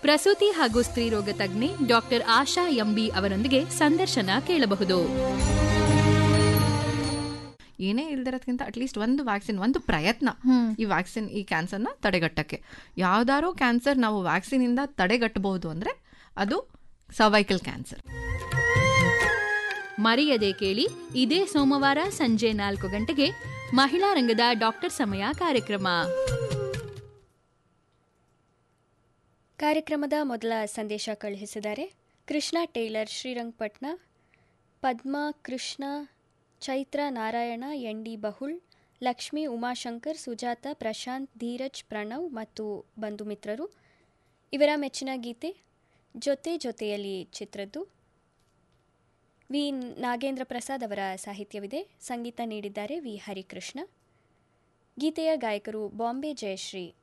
ಪ್ರಸೂತಿ ಹಾಗೂ ಸ್ತ್ರೀರೋಗ ತಜ್ಞೆ ಡಾಕ್ಟರ್ ಆಶಾ ಎಂಬಿ ಅವರೊಂದಿಗೆ ಸಂದರ್ಶನ ಕೇಳಬಹುದು ಏನೇ ಇಲ್ದಿರೋದ್ಕಿಂತ ಅಟ್ಲೀಸ್ಟ್ ಒಂದು ವ್ಯಾಕ್ಸಿನ್ ಒಂದು ಪ್ರಯತ್ನ ಈ ವ್ಯಾಕ್ಸಿನ್ ಈ ಕ್ಯಾನ್ಸರ್ನ ತಡೆಗಟ್ಟಕ್ಕೆ ಯಾವ್ದಾರೋ ಕ್ಯಾನ್ಸರ್ ನಾವು ವ್ಯಾಕ್ಸಿನಿಂದ ತಡೆಗಟ್ಟಬಹುದು ಅಂದರೆ ಅದು ಸರ್ವೈಕಲ್ ಕ್ಯಾನ್ಸರ್ ಮರೆಯದೆ ಕೇಳಿ ಇದೇ ಸೋಮವಾರ ಸಂಜೆ ನಾಲ್ಕು ಗಂಟೆಗೆ ಮಹಿಳಾ ರಂಗದ ಡಾಕ್ಟರ್ ಸಮಯ ಕಾರ್ಯಕ್ರಮ ಕಾರ್ಯಕ್ರಮದ ಮೊದಲ ಸಂದೇಶ ಕಳುಹಿಸಿದ್ದಾರೆ Krishna tailor Srirangapatna Padma Krishna Chaitra Narayana N D Bahul Lakshmi Umashankar Sujatha Prashanth Dheeraj Pranav ಮತ್ತು ಬಂಧು ಮಿತ್ರರು ಇವರ ಮೆಚ್ಚಿನ ಗೀತೆ ಜೊತೆ ಜೊತೆಯಲ್ಲಿ ಚಿತ್ರದ್ದು ವಿ ನಾಗೇಂದ್ರ ಪ್ರಸಾದ್ ಅವರ ಸಾಹಿತ್ಯವಿದೆ ಸಂಗೀತ ನೀಡಿದ್ದಾರೆ ವಿ ಹರಿಕೃಷ್ಣ ಗೀತೆಯ ಗಾಯಕರು ಬಾಂಬೆ ಜಯಶ್ರೀ